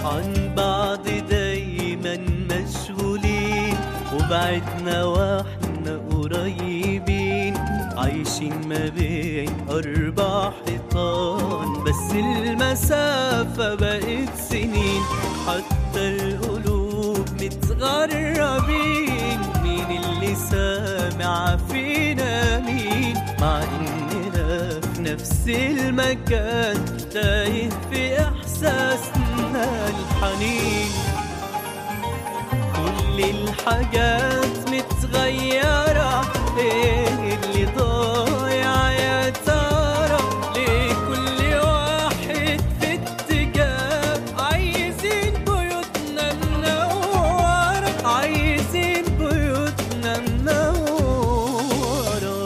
عن بعض دايما مشغولين وبعدنا واحنا قريبين عايشين ما بين أربع حيطان بس المسافة بقت سنين حتى القلوب متغربين مين اللي سامع فينا مين مع إننا في نفس المكان تايه في إحساسنا الحنين كل الحاجات متغيرة ايه اللي ضايع يا ترى ليه كل واحد في اتجاه عايزين بيوتنا منورة عايزين بيوتنا منورة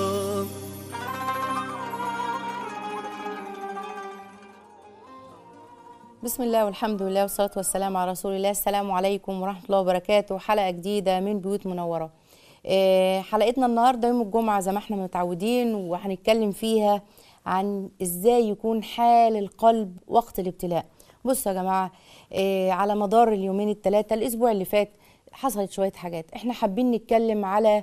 بسم الله والحمد لله والصلاة والسلام على رسول الله السلام عليكم ورحمة الله وبركاته حلقة جديدة من بيوت منورة آه، حلقتنا النهاردة يوم الجمعة زي ما احنا متعودين وهنتكلم فيها عن ازاي يكون حال القلب وقت الابتلاء بصوا يا جماعة آه، على مدار اليومين الثلاثة الأسبوع اللي فات حصلت شوية حاجات احنا حابين نتكلم على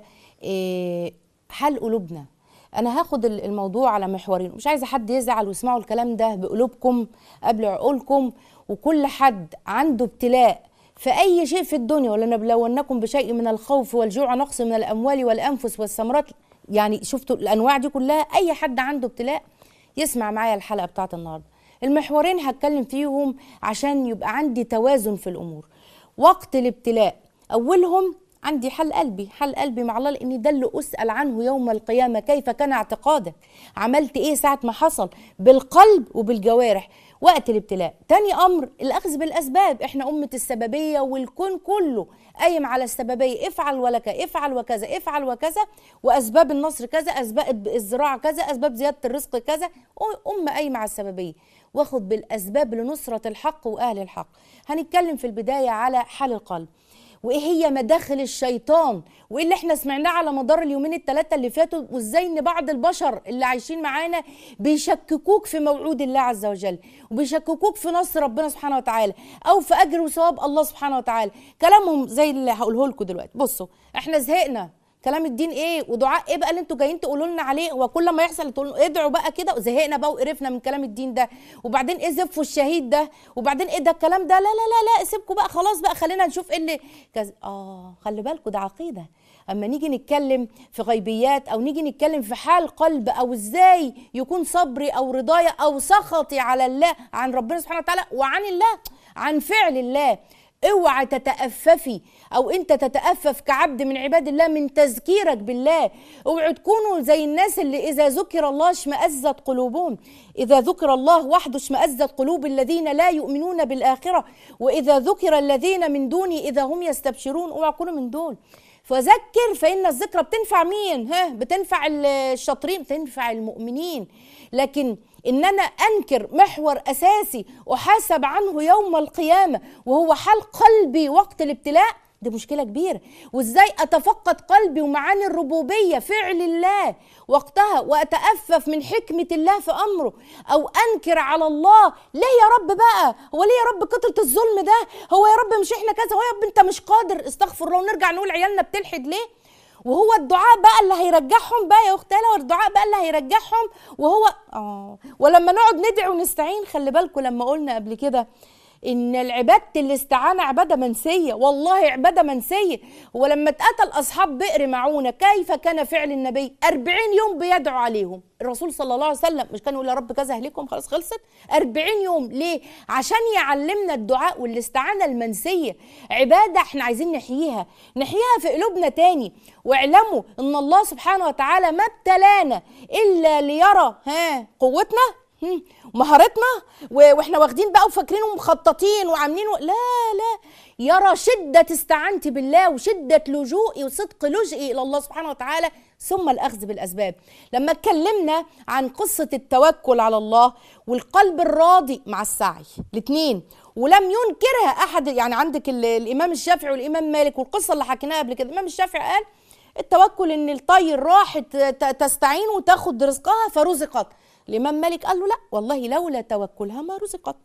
آه، حال قلوبنا انا هاخد ال- الموضوع على محورين مش عايزه حد يزعل ويسمعوا الكلام ده بقلوبكم قبل عقولكم وكل حد عنده ابتلاء في اي شيء في الدنيا ولنبلونكم بشيء من الخوف والجوع نقص من الاموال والانفس والثمرات يعني شفتوا الانواع دي كلها اي حد عنده ابتلاء يسمع معايا الحلقه بتاعت النهارده المحورين هتكلم فيهم عشان يبقى عندي توازن في الامور وقت الابتلاء اولهم عندي حل قلبي حل قلبي مع الله لان ده اللي اسال عنه يوم القيامه كيف كان اعتقادك عملت ايه ساعه ما حصل بالقلب وبالجوارح وقت الابتلاء تاني امر الاخذ بالاسباب احنا امه السببيه والكون كله قايم على السببيه افعل ولك افعل وكذا افعل وكذا واسباب النصر كذا اسباب الزراعه كذا اسباب زياده الرزق كذا امه قايمه على السببيه واخد بالاسباب لنصره الحق واهل الحق هنتكلم في البدايه على حال القلب وايه هي مداخل الشيطان وايه اللي احنا سمعناه على مدار اليومين الثلاثه اللي فاتوا وازاي ان بعض البشر اللي عايشين معانا بيشككوك في موعود الله عز وجل وبيشككوك في نصر ربنا سبحانه وتعالى او في اجر وثواب الله سبحانه وتعالى كلامهم زي اللي هقوله لكم دلوقتي بصوا احنا زهقنا كلام الدين ايه ودعاء ايه بقى اللي انتوا جايين تقولوا لنا عليه وكل ما يحصل تقولوا ادعوا بقى كده زهقنا بقى وقرفنا من كلام الدين ده وبعدين ايه زفوا الشهيد ده وبعدين ايه ده الكلام ده لا لا لا لا سيبكم بقى خلاص بقى خلينا نشوف ايه اللي كز... اه خلي بالكم ده عقيده اما نيجي نتكلم في غيبيات او نيجي نتكلم في حال قلب او ازاي يكون صبري او رضايا او سخطي على الله عن ربنا سبحانه وتعالى وعن الله عن فعل الله اوعى تتأففي او انت تتأفف كعبد من عباد الله من تذكيرك بالله اوعوا تكونوا زي الناس اللي اذا ذكر الله اشمأزت قلوبهم اذا ذكر الله وحده اشمأزت قلوب الذين لا يؤمنون بالآخرة واذا ذكر الذين من دونه اذا هم يستبشرون اوعوا تكونوا من دول فذكر فإن الذكرى بتنفع مين؟ ها بتنفع الشاطرين بتنفع المؤمنين لكن ان انا انكر محور اساسي احاسب عنه يوم القيامه وهو حال قلبي وقت الابتلاء دي مشكله كبيره وازاي اتفقد قلبي ومعاني الربوبيه فعل الله وقتها واتأفف من حكمه الله في امره او انكر على الله ليه يا رب بقى هو ليه يا رب كتره الظلم ده هو يا رب مش احنا كذا هو يا رب انت مش قادر استغفر الله ونرجع نقول عيالنا بتلحد ليه وهو الدعاء بقى اللي هيرجعهم بقى يا اختي هو الدعاء بقى اللي هيرجعهم وهو اه ولما نقعد ندعي ونستعين خلي بالكم لما قلنا قبل كده ان العباده الاستعانه عباده منسيه والله عباده منسيه ولما اتقتل اصحاب بئر معونه كيف كان فعل النبي 40 يوم بيدعو عليهم الرسول صلى الله عليه وسلم مش كان يقول يا رب كذا اهلكم خلاص خلصت 40 يوم ليه عشان يعلمنا الدعاء والاستعانه المنسيه عباده احنا عايزين نحييها نحييها في قلوبنا تاني واعلموا ان الله سبحانه وتعالى ما ابتلانا الا ليرى ها قوتنا هم، مهارتنا و- واحنا واخدين بقى وفاكرين ومخططين وعاملين و... لا لا يرى شدة استعانتي بالله وشدة لجوئي وصدق لجئي إلى الله سبحانه وتعالى ثم الأخذ بالأسباب لما اتكلمنا عن قصة التوكل على الله والقلب الراضي مع السعي الاثنين ولم ينكرها أحد يعني عندك ال- الإمام الشافعي والإمام مالك والقصة اللي حكيناها قبل كده الإمام الشافعي قال التوكل ان الطير راحت ت- تستعين وتاخد رزقها فرزقت الامام مالك قال له لا والله لولا توكلها ما رزقت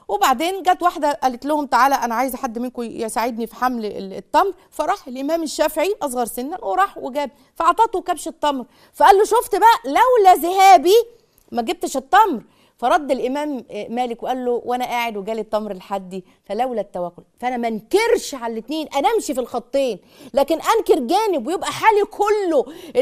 وبعدين جت واحده قالت لهم تعالى انا عايزه حد منكم يساعدني في حمل ال- التمر فراح الامام الشافعي اصغر سنا وراح وجاب فاعطته كبش التمر فقال له شفت بقى لولا ذهابي ما جبتش التمر فرد الامام مالك وقال له وانا قاعد وجالي التمر لحدي فلولا التوكل فانا ما انكرش على الاثنين انا امشي في الخطين لكن انكر جانب ويبقى حالي كله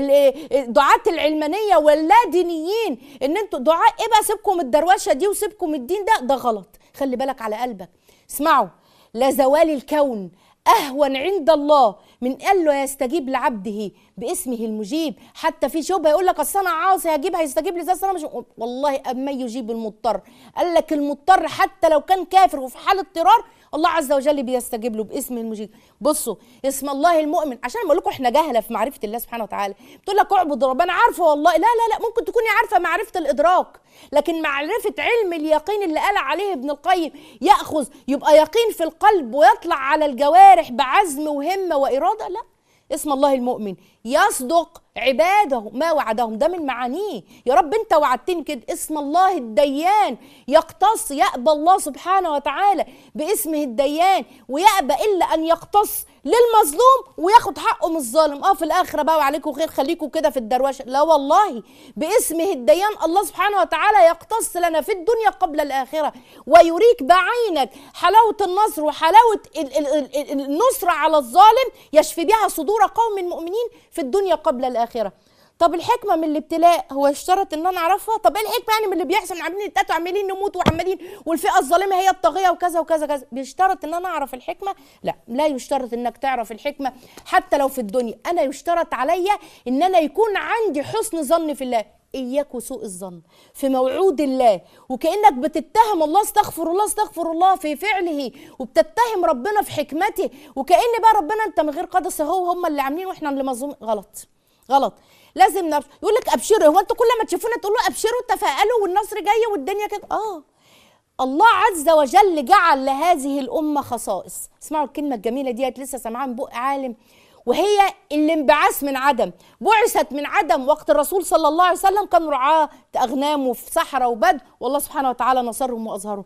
ال- دعاة العلمانيه واللادينيين ان انتوا دعاء ايه بقى سيبكم الدروشه دي وسيبكم الدين ده ده غلط خلي بالك على قلبك اسمعوا لا زوال الكون اهون عند الله من قال له يستجيب لعبده باسمه المجيب حتى في شبهه يقول لك اصل انا عاصي هجيب هيستجيب لي ازاي أصل انا مش والله اما يجيب المضطر قال لك المضطر حتى لو كان كافر وفي حال اضطرار الله عز وجل بيستجيب له باسم المجيب بصوا اسم الله المؤمن عشان بقول لكم احنا جهله في معرفه الله سبحانه وتعالى بتقول لك اعبد ربنا عارفه والله لا لا لا ممكن تكوني عارفه معرفه الادراك لكن معرفه علم اليقين اللي قال عليه ابن القيم ياخذ يبقى يقين في القلب ويطلع على الجوارح بعزم وهمه واراده لا اسم الله المؤمن يصدق عباده ما وعدهم ده من معانيه يا رب انت وعدتني كده اسم الله الديان يقتص يأبى الله سبحانه وتعالى باسمه الديان ويأبى إلا أن يقتص للمظلوم وياخد حقه من الظالم اه في الآخرة بقى وعليكم خير خليكم كده في الدروشة لا والله باسمه الديان الله سبحانه وتعالى يقتص لنا في الدنيا قبل الآخرة ويريك بعينك حلاوة النصر وحلاوة ال- ال- ال- النصرة على الظالم يشفي بها صدور قوم مؤمنين في الدنيا قبل الآخرة طب الحكمه من الابتلاء هو اشترط ان انا اعرفها طب ايه الحكمه يعني من اللي بيحصل عاملين نتقاتل عمالين نموت وعمالين والفئه الظالمه هي الطاغيه وكذا وكذا كذا بيشترط ان انا اعرف الحكمه لا لا يشترط انك تعرف الحكمه حتى لو في الدنيا انا يشترط عليا ان انا يكون عندي حسن ظن في الله اياك وسوء الظن في موعود الله وكانك بتتهم الله استغفر الله استغفر الله في فعله وبتتهم ربنا في حكمته وكان بقى ربنا انت من غير قدس هو هم اللي عاملين واحنا اللي مظلوم غلط غلط لازم نبش... يقول لك ابشروا هو انتوا كل ما تشوفونا تقولوا ابشروا تفائلوا والنصر جاي والدنيا كده اه الله عز وجل جعل لهذه الامه خصائص اسمعوا الكلمه الجميله ديت لسه سامعاها من بق عالم وهي الانبعاث من عدم بعثت من عدم وقت الرسول صلى الله عليه وسلم كانوا رعاه اغنام وفي صحراء وبدو والله سبحانه وتعالى نصرهم واظهرهم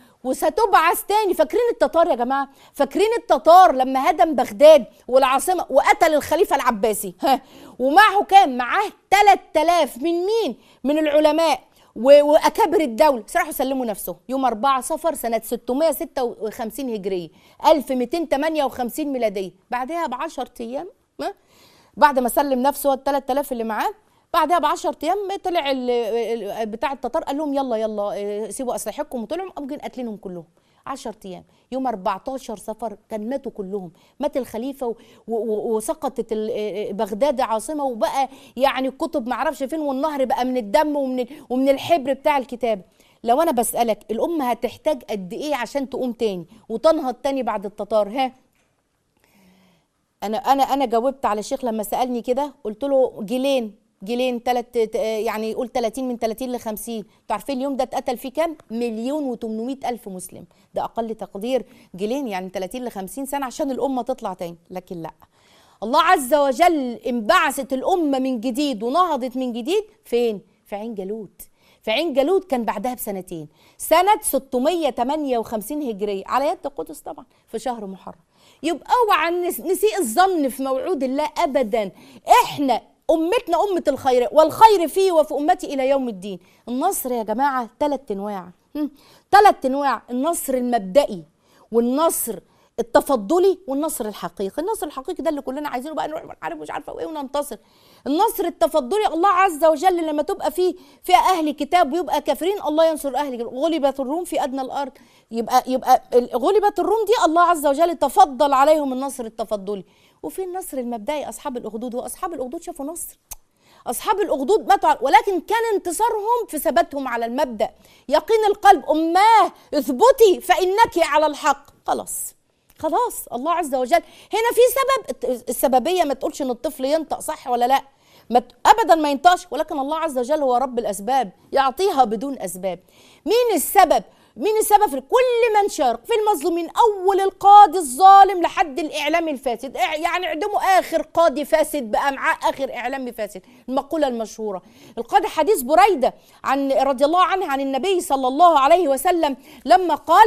وستبعث تاني فاكرين التتار يا جماعه فاكرين التتار لما هدم بغداد والعاصمه وقتل الخليفه العباسي ها ومعه كام معاه 3000 من مين من العلماء و- واكابر الدوله راحوا سلموا نفسهم يوم 4 صفر سنه 656 هجريه 1258 ميلاديه بعدها ب 10 ايام ها؟ بعد ما سلم نفسه ال 3000 اللي معاه بعدها ب 10 ايام طلع ال- ال- بتاع التتار قال لهم يلا يلا اه، سيبوا اسلحتكم وطلعوا قاموا جايين قاتلينهم كلهم 10 ايام يوم 14 صفر كان ماتوا كلهم مات الخليفه و- و- وسقطت ال- اه، بغداد عاصمه وبقى يعني الكتب ما اعرفش فين والنهر بقى من الدم ومن ال- ومن الحبر بتاع الكتاب لو انا بسالك الامه هتحتاج قد ايه عشان تقوم تاني وتنهض تاني بعد التتار ها انا انا انا جاوبت على الشيخ لما سالني كده قلت له جيلين جيلين تلت ت- يعني قول 30 من 30 ل 50 انتوا عارفين اليوم ده اتقتل فيه كام مليون و800 الف مسلم ده اقل تقدير جيلين يعني 30 ل 50 سنه عشان الامه تطلع تاني لكن لا الله عز وجل انبعثت الامه من جديد ونهضت من جديد فين في عين جالوت في عين جالوت كان بعدها بسنتين سنة 658 هجرية على يد القدس طبعا في شهر محرم يبقى اوعى نس- نسيء الظن في موعود الله ابدا احنا امتنا امه الخير والخير فيه وفي امتي الى يوم الدين النصر يا جماعه ثلاث انواع ثلاث انواع النصر المبدئي والنصر التفضلي والنصر الحقيقي النصر الحقيقي ده اللي كلنا عايزينه بقى نروح ونحارب مش عارفه وايه وننتصر النصر التفضلي الله عز وجل لما تبقى فيه فيها اهل كتاب ويبقى كافرين الله ينصر اهل كتاب. غلبت الروم في ادنى الارض يبقى يبقى ال- غلبت الروم دي الله عز وجل تفضل عليهم النصر التفضلي وفي النصر المبدئي اصحاب الاخدود واصحاب الاخدود شافوا نصر اصحاب الاخدود ماتوا على- ولكن كان انتصارهم في ثباتهم على المبدا يقين القلب اماه اثبتي فانك على الحق خلاص خلاص الله عز وجل هنا في سبب السببيه ما تقولش ان الطفل ينطق صح ولا لا ما ت- ابدا ما ينطقش ولكن الله عز وجل هو رب الاسباب يعطيها بدون اسباب مين السبب مين السبب في كل من شارك في المظلومين اول القاضي الظالم لحد الاعلام الفاسد إع- يعني اعدموا اخر قاضي فاسد بقى معاه اخر اعلامي فاسد المقوله المشهوره القاضي حديث بريده عن رضي الله عنه عن النبي صلى الله عليه وسلم لما قال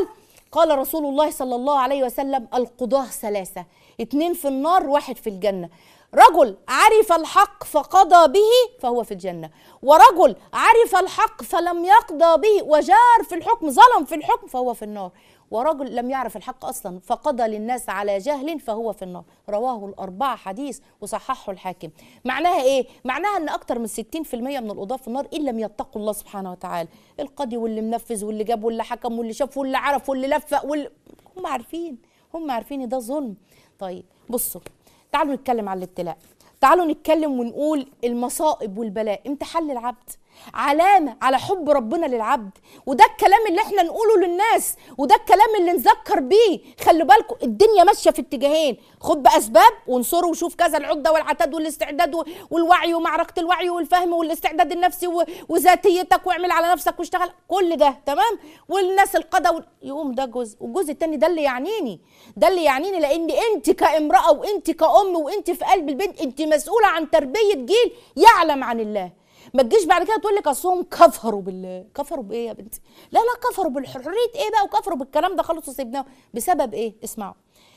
قال رسول الله صلى الله عليه وسلم القضاة ثلاثة اتنين في النار واحد في الجنة رجل عرف الحق فقضى به فهو في الجنة ورجل عرف الحق فلم يقضى به وجار في الحكم ظلم في الحكم فهو في النار ورجل لم يعرف الحق اصلا فقضى للناس على جهل فهو في النار رواه الاربعه حديث وصححه الحاكم معناها ايه معناها ان اكتر من 60% من القضاه في النار ان لم يتقوا الله سبحانه وتعالى القاضي واللي منفذ واللي جاب واللي حكم واللي شاف واللي عرف واللي لفق واللي هم عارفين هم عارفين إن ده ظلم طيب بصوا تعالوا نتكلم على الابتلاء تعالوا نتكلم ونقول المصائب والبلاء امتحان للعبد علامة على حب ربنا للعبد وده الكلام اللي احنا نقوله للناس وده الكلام اللي نذكر بيه خلوا بالكم الدنيا ماشية في اتجاهين خد بأسباب وانصره وشوف كذا العدة والعتاد والاستعداد و- والوعي ومعركة الوعي والفهم والاستعداد النفسي و- وذاتيتك واعمل على نفسك واشتغل كل ده تمام والناس القضاء وال- يقوم ده جزء والجزء التاني ده اللي يعنيني ده اللي يعنيني لان انت كامرأة وانت كأم وانت في قلب البنت انت مسؤولة عن تربية جيل يعلم عن الله ما تجيش بعد كده تقول لك اصلهم كفروا بالله كفروا بايه يا بنتي لا لا كفروا بالحريه ايه بقى وكفروا بالكلام ده خالص وسيبناه بسبب ايه اسمعوا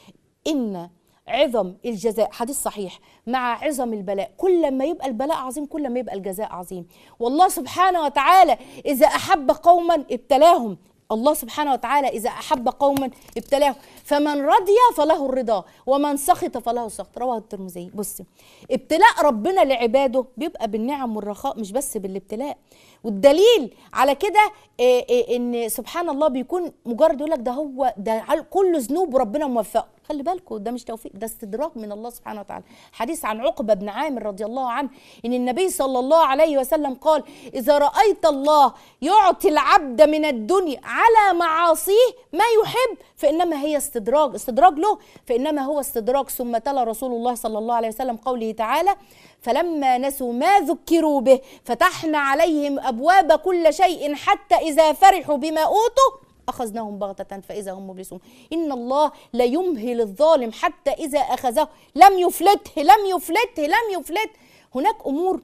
ان عظم الجزاء حديث صحيح مع عظم البلاء كل ما يبقى البلاء عظيم كل ما يبقى الجزاء عظيم والله سبحانه وتعالى اذا احب قوما ابتلاهم الله سبحانه وتعالى إذا أحب قوما ابتلاهم فمن رضي فله الرضا ومن سخط فله السخط رواه الترمذي بصي ابتلاء ربنا لعباده بيبقى بالنعم والرخاء مش بس بالابتلاء والدليل على كده إيه إيه ان سبحان الله بيكون مجرد يقول لك ده هو ده عل- كله ذنوب وربنا موفقه خلي بالكم ده مش توفيق ده استدراج من الله سبحانه وتعالى حديث عن عقبه بن عامر رضي الله عنه ان النبي صلى الله عليه وسلم قال اذا رايت الله يعطي العبد من الدنيا على معاصيه ما يحب فانما هي استدراج استدراج له فانما هو استدراج ثم تلا رسول الله صلى الله عليه وسلم قوله تعالى فلما نسوا ما ذكروا به فتحنا عليهم ابواب كل شيء حتى اذا فرحوا بما اوتوا اخذناهم بغته فاذا هم مبلسون ان الله لا يمهل الظالم حتى اذا اخذه لم يفلته لم يفلته لم يفلته هناك امور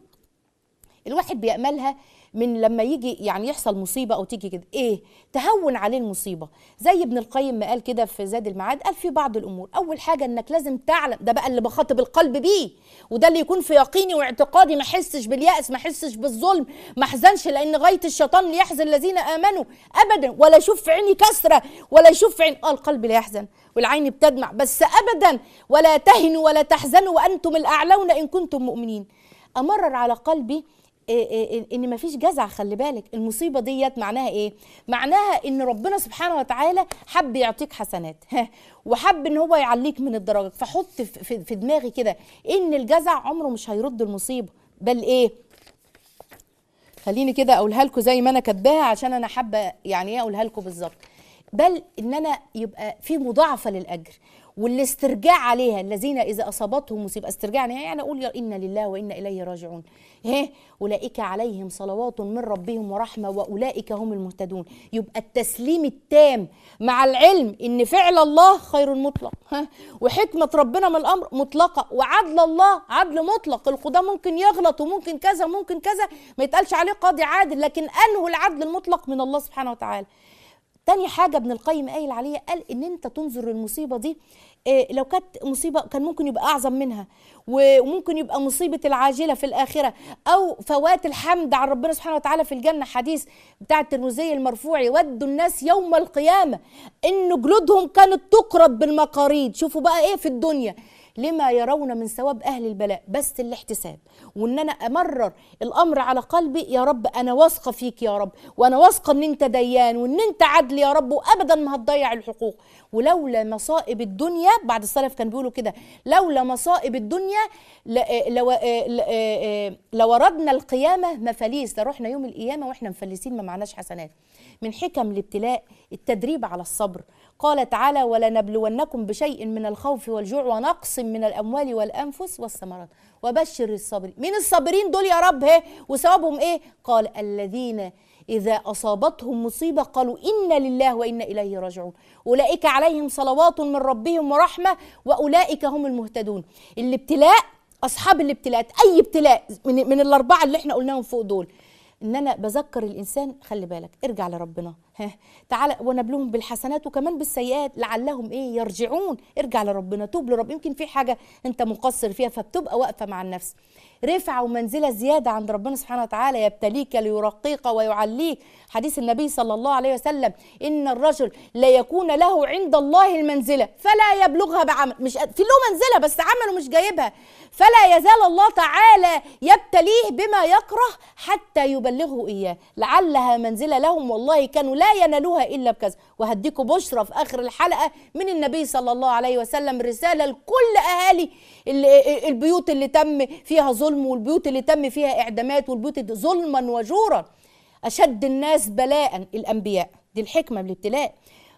الواحد بيأملها من لما يجي يعني يحصل مصيبة أو تيجي كده إيه تهون عليه المصيبة زي ابن القيم ما قال كده في زاد المعاد قال في بعض الأمور أول حاجة إنك لازم تعلم ده بقى اللي بخاطب القلب بيه وده اللي يكون في يقيني واعتقادي ما أحسش باليأس ما أحسش بالظلم ما أحزنش لأن غاية الشيطان ليحزن الذين آمنوا أبدا ولا يشوف في عيني كسرة ولا يشوف في عين آه القلب لا يحزن والعين بتدمع بس أبدا ولا تهنوا ولا تحزنوا وأنتم الأعلون إن كنتم مؤمنين أمرر على قلبي إيه إيه ان مفيش جزع خلي بالك المصيبه ديت معناها ايه معناها ان ربنا سبحانه وتعالى حب يعطيك حسنات وحب ان هو يعليك من الدرجات فحط في- في في دماغي كده ان الجزع عمره مش هيرد المصيبه بل ايه خليني كده اقولها لكم زي ما انا كاتباها عشان انا حابه يعني ايه اقولها لكم بالظبط بل ان انا يبقى في مضاعفه للاجر والاسترجاع عليها الذين اذا اصابتهم مصيبه استرجاع يعني يعني اقول يا انا لله وانا اليه راجعون ايه اولئك عليهم صلوات من ربهم ورحمه واولئك هم المهتدون يبقى التسليم التام مع العلم ان فعل الله خير مطلق ها وحكمه ربنا من الامر مطلقه وعدل الله عدل مطلق القضاء ممكن يغلط وممكن كذا وممكن كذا ما يتقالش عليه قاضي عادل لكن انه العدل المطلق من الله سبحانه وتعالى تاني حاجة ابن القيم قايل عليها قال ان انت تنظر للمصيبة دي إيه لو كانت مصيبة كان ممكن يبقى اعظم منها وممكن يبقى مصيبة العاجلة في الاخرة او فوات الحمد عن ربنا سبحانه وتعالى في الجنة حديث بتاع الترمذي المرفوع يود الناس يوم القيامة ان جلودهم كانت تقرب بالمقاريض شوفوا بقى ايه في الدنيا لما يرون من ثواب اهل البلاء بس الاحتساب وان انا امرر الامر على قلبي يا رب انا واثقه فيك يا رب وانا واثقه ان انت ديان وان انت عدل يا رب وابدا ما هتضيع الحقوق ولولا مصائب الدنيا بعد السلف كان بيقولوا كده لولا مصائب الدنيا ل- لو ل- لوردنا القيامه مفاليس لرحنا يوم القيامه واحنا مفلسين ما معناش حسنات من حكم الابتلاء التدريب على الصبر قال تعالى ولنبلونكم بشيء من الخوف والجوع ونقص من الاموال والانفس والثمرات وبشر الصابرين مين الصابرين دول يا رب هي وثوابهم ايه قال الذين اذا اصابتهم مصيبه قالوا انا لله وانا اليه راجعون اولئك عليهم صلوات من ربهم ورحمه واولئك هم المهتدون الابتلاء اصحاب الابتلاءات اي ابتلاء من, من الاربعه اللي احنا قلناهم فوق دول ان انا بذكر الانسان خلي بالك ارجع لربنا ها تعالى ونبلوهم بالحسنات وكمان بالسيئات لعلهم ايه يرجعون ارجع لربنا توب لرب يمكن في حاجه انت مقصر فيها فبتبقى واقفه مع النفس رفعه ومنزله زياده عند ربنا سبحانه وتعالى يبتليك ليرقيك ويعليك حديث النبي صلى الله عليه وسلم ان الرجل لا يكون له عند الله المنزله فلا يبلغها بعمل مش في له منزله بس عمله مش جايبها فلا يزال الله تعالى يبتليه بما يكره حتى يبلغه اياه لعلها منزله لهم والله كانوا لا ينالوها الا بكذا وهديكم بشرى في اخر الحلقه من النبي صلى الله عليه وسلم رساله لكل اهالي ال- البيوت اللي تم فيها ظلم والبيوت اللي تم فيها اعدامات والبيوت اللي ظلما وجورا اشد الناس بلاء الانبياء دي الحكمه من الابتلاء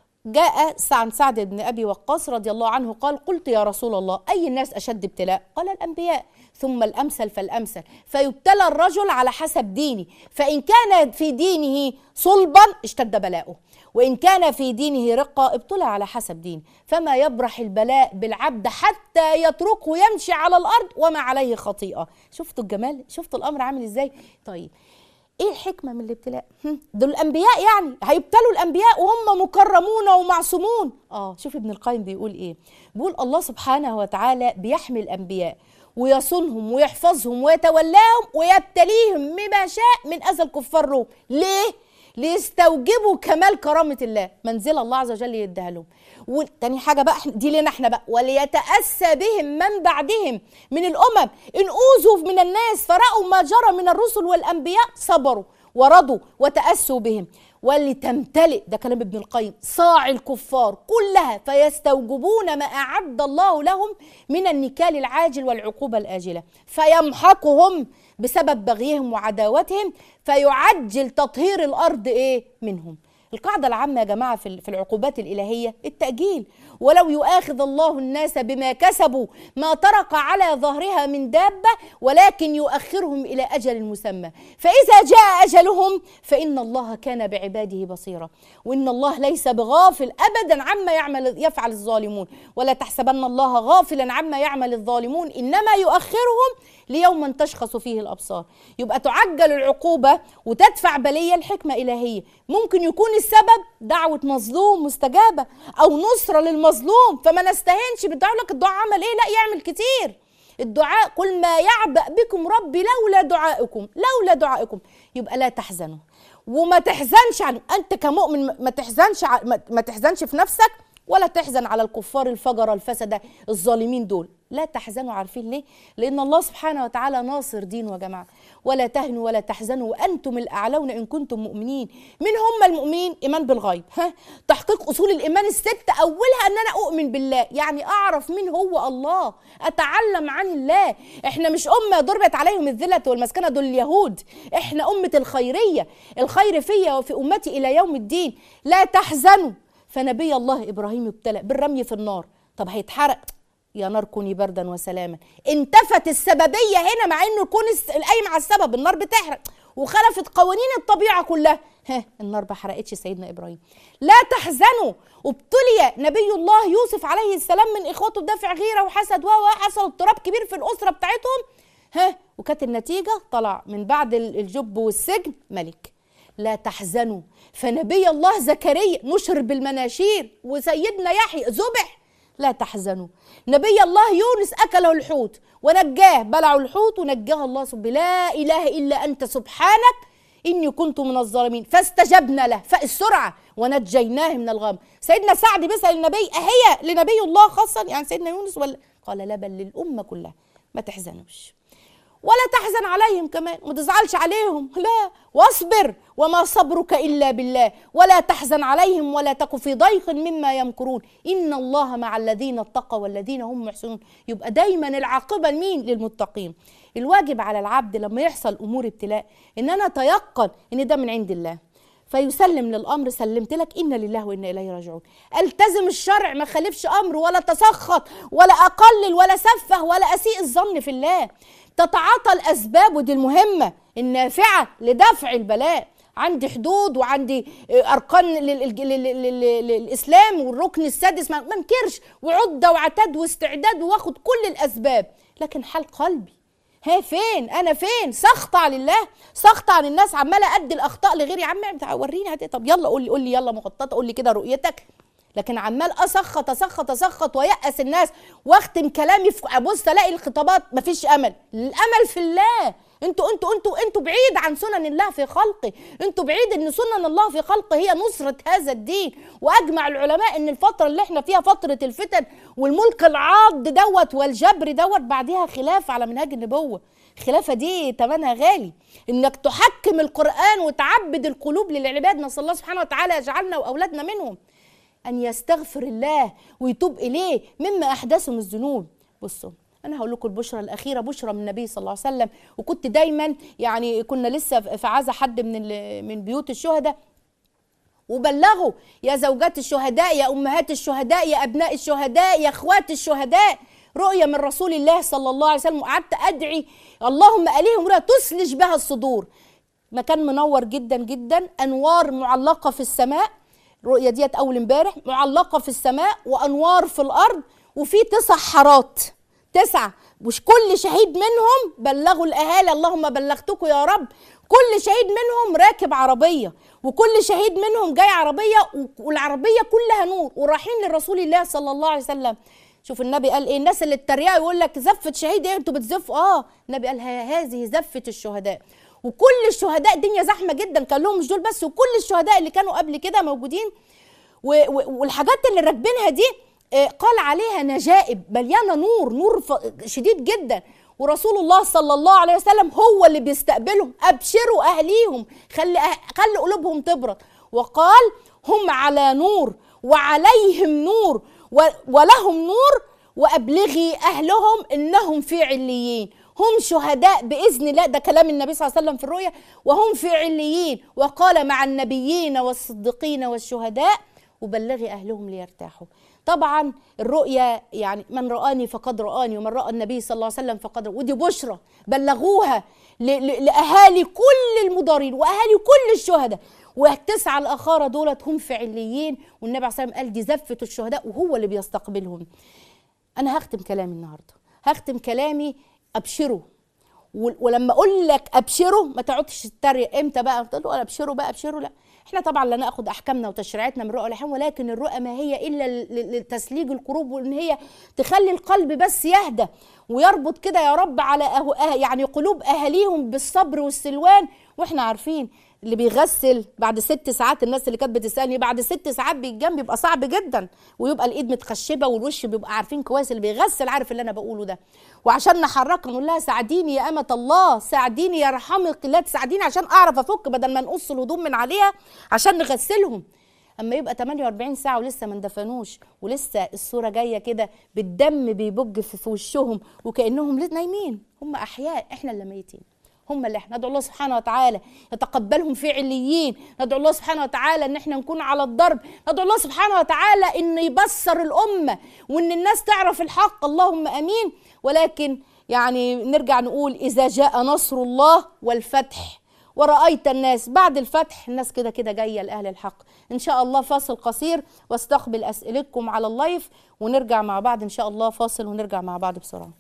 جاء عن سعد بن ابي وقاص رضي الله عنه قال قلت يا رسول الله اي الناس اشد ابتلاء قال الانبياء ثم الامثل فالامثل فيبتلى الرجل على حسب دينه فان كان في دينه صلبا اشتد بلاؤه وان كان في دينه رقه ابتلى على حسب دينه فما يبرح البلاء بالعبد حتى يتركه يمشي على الارض وما عليه خطيئه شفتوا الجمال شفتوا الامر عامل ازاي طيب ايه الحكمه من الابتلاء هم، دول الانبياء يعني هيبتلوا الانبياء وهم مكرمون ومعصومون اه شوف ابن القيم بيقول ايه بيقول الله سبحانه وتعالى بيحمي الانبياء ويصونهم ويحفظهم ويتولاهم ويبتليهم بما شاء من اذى الكفار روم ليه ليستوجبوا كمال كرامة الله منزلة الله عز وجل يديها لهم وتاني حاجة بقى إحنا- دي لنا احنا بقى وليتأسى بهم من بعدهم من الأمم إن أوذوا من الناس فرأوا ما جرى من الرسل والأنبياء صبروا ورضوا وتأسوا بهم ولتمتلئ ده كلام ابن القيم صاع الكفار كلها فيستوجبون ما أعد الله لهم من النكال العاجل والعقوبة الآجلة فيمحقهم بسبب بغيهم وعداوتهم فيعجل تطهير الأرض إيه منهم القاعدة العامة يا جماعة في ال- في العقوبات الإلهية التأجيل ولو يؤاخذ الله الناس بما كسبوا ما ترك على ظهرها من دابة ولكن يؤخرهم إلى أجل مسمى فإذا جاء أجلهم فإن الله كان بعباده بصيرا وإن الله ليس بغافل أبدا عما يعمل يفعل الظالمون ولا تحسبن الله غافلا عما يعمل الظالمون إنما يؤخرهم ليوم تشخص فيه الابصار يبقى تعجل العقوبه وتدفع بليه الحكمه الهيه ممكن يكون السبب دعوه مظلوم مستجابه او نصره للمظلوم فما نستهينش بالدعاء لك الدعاء عمل ايه لا يعمل كتير الدعاء قل ما يعبأ بكم ربي لولا دعائكم لولا دعائكم يبقى لا تحزنوا وما تحزنش عن انت كمؤمن ما تحزنش ع- ما- ما تحزنش في نفسك ولا تحزن على الكفار الفجرة الفسدة الظالمين دول لا تحزنوا عارفين ليه لأن الله سبحانه وتعالى ناصر دينه يا جماعة ولا تهنوا ولا تحزنوا وأنتم الأعلون إن كنتم مؤمنين من هم المؤمنين إيمان بالغيب ها تحقيق أصول الإيمان الستة أولها أن أنا أؤمن بالله يعني أعرف مين هو الله أتعلم عن الله إحنا مش أمة ضربت عليهم الذلة والمسكنة دول اليهود إحنا أمة الخيرية الخير فيا وفي أمتي إلى يوم الدين لا تحزنوا فنبي الله ابراهيم ابتلى بالرمي في النار طب هيتحرق يا نار كوني بردا وسلاما انتفت السببيه هنا مع انه يكون الس- القايم على السبب النار بتحرق وخلفت قوانين الطبيعه كلها ها النار ما حرقتش سيدنا ابراهيم لا تحزنوا ابتلي نبي الله يوسف عليه السلام من اخوته بدافع غيره وحسد و حصل اضطراب كبير في الاسره بتاعتهم ها وكانت النتيجه طلع من بعد ال- الجب والسجن ملك لا تحزنوا فنبي الله زكريا نشر بالمناشير وسيدنا يحيى ذبح لا تحزنوا نبي الله يونس أكله الحوت ونجاه بلعوا الحوت ونجاه الله سبحانه لا إله إلا أنت سبحانك إني كنت من الظالمين فاستجبنا له فالسرعة ونجيناه من الغم سيدنا سعد بيسأل النبي أهي لنبي الله خاصة يعني سيدنا يونس ولا قال لا بل للأمة كلها ما تحزنوش ولا تحزن عليهم كمان وما تزعلش عليهم لا واصبر وما صبرك الا بالله ولا تحزن عليهم ولا تك في ضيق مما يمكرون ان الله مع الذين اتقوا والذين هم محسنون يبقى دايما العاقبه لمين للمتقين الواجب على العبد لما يحصل امور ابتلاء ان انا اتيقن ان ده من عند الله فيسلم للامر سلمت لك انا لله وانا اليه راجعون التزم الشرع ما خالفش امر ولا تسخط ولا اقلل ولا سفه ولا اسيء الظن في الله تتعاطى الاسباب ودي المهمه النافعه لدفع البلاء عندي حدود وعندي اركان لل- لل- لل- لل- للاسلام والركن السادس ما ما انكرش وعده وعتاد واستعداد واخد كل الاسباب لكن حال قلبي ها فين انا فين سخط عن الله سخط عن الناس عماله ادي الاخطاء لغيري يا عم وريني هت- طب يلا قول لي قول لي يلا مخططه قول لي كده رؤيتك لكن عمال اسخط اسخط اسخط ويأس الناس واختم كلامي في ابص الاقي الخطابات مفيش امل الامل في الله انتوا انتوا انتوا انتوا بعيد عن سنن الله في خلقه انتوا بعيد ان سنن الله في خلقه هي نصرة هذا الدين واجمع العلماء ان الفترة اللي احنا فيها فترة الفتن والملك العاض دوت والجبر دوت بعدها خلاف على منهاج النبوة الخلافة دي تمنها غالي انك تحكم القرآن وتعبد القلوب للعباد نسأل الله سبحانه وتعالى يجعلنا واولادنا منهم ان يستغفر الله ويتوب اليه مما احدثه من الذنوب بصوا انا هقول لكم البشرى الاخيره بشرى من النبي صلى الله عليه وسلم وكنت دايما يعني كنا لسه في عزا حد من ال- من بيوت الشهداء وبلغوا يا زوجات الشهداء يا امهات الشهداء يا ابناء الشهداء يا اخوات الشهداء رؤيا من رسول الله صلى الله عليه وسلم وقعدت ادعي اللهم اليهم رؤيا تسلج بها الصدور مكان منور جدا جدا انوار معلقه في السماء الرؤيا ديت اول امبارح معلقه في السماء وانوار في الارض وفي تسع حارات تسعه مش كل شهيد منهم بلغوا الاهالي اللهم بلغتكم يا رب كل شهيد منهم راكب عربيه وكل شهيد منهم جاي عربيه والعربيه كلها نور ورايحين لرسول الله صلى الله عليه وسلم شوف النبي قال ايه الناس اللي اتريقوا يقول لك زفه شهيد ايه انتوا بتزفوا اه النبي قال ه- هذه زفه الشهداء وكل الشهداء الدنيا زحمه جدا كان لهم مش دول بس وكل الشهداء اللي كانوا قبل كده موجودين و- و- والحاجات اللي راكبينها دي آه، قال عليها نجائب مليانه نور نور ف- شديد جدا ورسول الله صلى الله عليه وسلم هو اللي بيستقبلهم ابشروا اهليهم خلي أه- خلي قلوبهم تبرد وقال هم على نور وعليهم نور و- ولهم نور وابلغي اهلهم انهم في عليين هم شهداء باذن الله ده كلام النبي صلى الله عليه وسلم في الرؤيا وهم في عليين وقال مع النبيين والصديقين والشهداء وبلغي اهلهم ليرتاحوا طبعا الرؤيا يعني من رآني فقد رآني ومن رأى النبي صلى الله عليه وسلم فقد رأى ودي بشرى بلغوها ل- ل- لأهالي كل المضارين وأهالي كل الشهداء والتسعة الأخارى دولت هم في عليين والنبي عليه الصلاة والسلام قال دي زفة الشهداء وهو اللي بيستقبلهم أنا هختم كلامي النهاردة هختم كلامي أبشروا و- ولما اقول لك ابشروا ما تقعدش تتريق امتى بقى تقول له ابشروا بقى ابشروا لا احنا طبعا لا ناخد احكامنا وتشريعاتنا من رؤى الاحلام ولكن الرؤى ما هي الا ل- ل- لتسليج القلوب وان هي تخلي القلب بس يهدى ويربط كده يا رب على أهو أه يعني قلوب اهاليهم بالصبر والسلوان واحنا عارفين اللي بيغسل بعد ست ساعات الناس اللي كانت بتسالني بعد ست ساعات بالجنب بيبقى صعب جدا ويبقى الايد متخشبه والوش بيبقى عارفين كويس اللي بيغسل عارف اللي انا بقوله ده وعشان نحركها نقول لها ساعديني يا امه الله ساعديني يا رحمك الله تساعديني عشان اعرف افك بدل ما نقص الهدوم من عليها عشان نغسلهم اما يبقى 48 ساعه ولسه ما اندفنوش ولسه الصوره جايه كده بالدم بيبج في في وشهم وكانهم لسه نايمين هم احياء احنا اللي ميتين هم اللي احنا ندعو الله سبحانه وتعالى يتقبلهم في عليين ندعو الله سبحانه وتعالى ان احنا نكون على الضرب ندعو الله سبحانه وتعالى ان يبصر الامه وان الناس تعرف الحق اللهم امين ولكن يعني نرجع نقول اذا جاء نصر الله والفتح ورأيت الناس بعد الفتح الناس كده كده جاية لأهل الحق إن شاء الله فاصل قصير واستقبل أسئلتكم على اللايف ونرجع مع بعض إن شاء الله فاصل ونرجع مع بعض بسرعة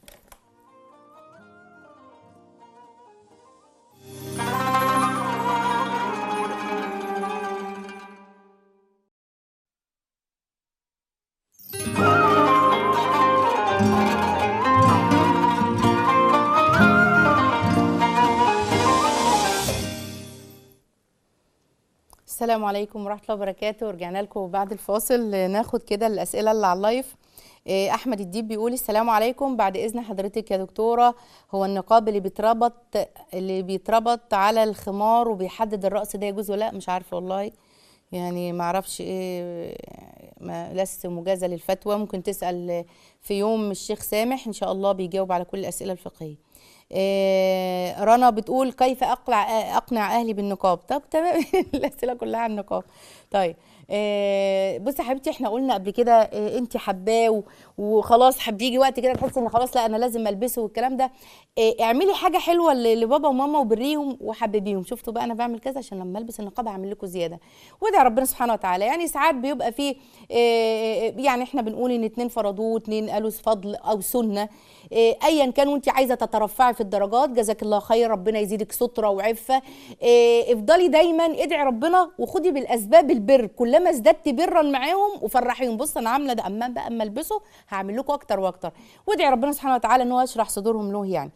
السلام عليكم ورحمة الله وبركاته ورجعنا لكم بعد الفاصل ناخد كده الأسئلة اللي على اللايف إيه، أحمد الديب بيقول السلام عليكم بعد إذن حضرتك يا دكتورة هو النقاب اللي بيتربط اللي بيتربط على الخمار وبيحدد الرأس ده يجوز ولا لا مش عارفة والله يعني ما اعرفش ايه ما لست مجازة للفتوى ممكن تسأل في يوم الشيخ سامح ان شاء الله بيجاوب على كل الأسئلة الفقهية إيه رنا بتقول كيف اقلع اقنع اهلي بالنقاب طب تمام الاسئله كلها عن النقاب طيب آه، بصي يا حبيبتي احنا قلنا قبل كده آه، انت حباه و- وخلاص حب يجي وقت كده تحسي ان خلاص لا انا لازم البسه والكلام ده آه، اعملي حاجه حلوه ل- لبابا وماما وبريهم وحببيهم شفتوا بقى انا بعمل كذا عشان لما البس النقاب هعمل لكم زياده وادعي ربنا سبحانه وتعالى يعني ساعات بيبقى فيه آه، يعني احنا بنقول ان اتنين فرضوه اتنين قالوا فضل او سنه آه، ايا كان وانت عايزه تترفعي في الدرجات جزاك الله خير ربنا يزيدك ستره وعفه آه، افضلي دايما ادعي ربنا وخدي بالاسباب البر كلما ازددت برا معاهم وفرحيهم بص انا عامله ده اما بقى اما البسه هعمل لكم اكتر واكتر وادعي ربنا سبحانه وتعالى ان هو يشرح صدورهم له يعني